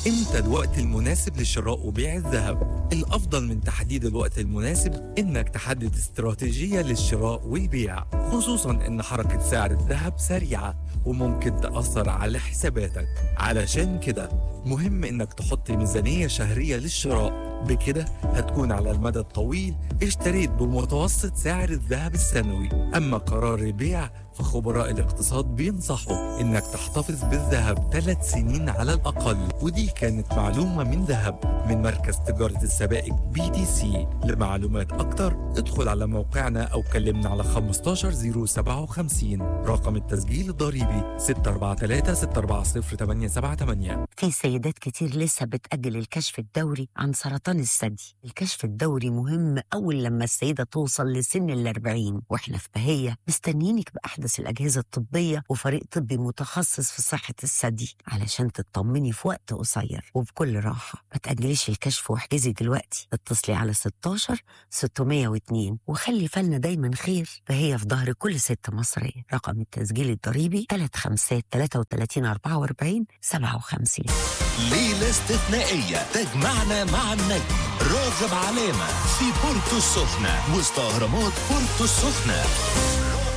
امتى الوقت المناسب لشراء وبيع الذهب الافضل من تحديد الوقت المناسب انك تحدد استراتيجيه للشراء والبيع خصوصا ان حركه سعر الذهب سريعه وممكن تاثر على حساباتك علشان كده مهم انك تحط ميزانيه شهريه للشراء بكده هتكون على المدى الطويل اشتريت بمتوسط سعر الذهب السنوي اما قرار البيع فخبراء الاقتصاد بينصحوا انك تحتفظ بالذهب ثلاث سنين على الاقل ودي كانت معلومه من ذهب من مركز تجاره السبائك بي دي سي لمعلومات اكتر ادخل على موقعنا او كلمنا على 15057 رقم التسجيل الضريبي 643 640 878 في سيدات كتير لسه بتأجل الكشف الدوري عن سرطان الثدي الكشف الدوري مهم أول لما السيدة توصل لسن الأربعين وإحنا في بهية مستنيينك بأحدث الأجهزة الطبية وفريق طبي متخصص في صحة الثدي علشان تطمني في وقت قصير وبكل راحة ما تأجليش الكشف واحجزي دلوقتي اتصلي على 16 602 وخلي بالنا دايما خير فهي في ظهر كل ست مصرية رقم التسجيل الضريبي 3 5 33 44 57 ليلة استثنائية تجمعنا مع النجم راغب علامة في بورتو السخنة وسط أهرامات بورتو السخنة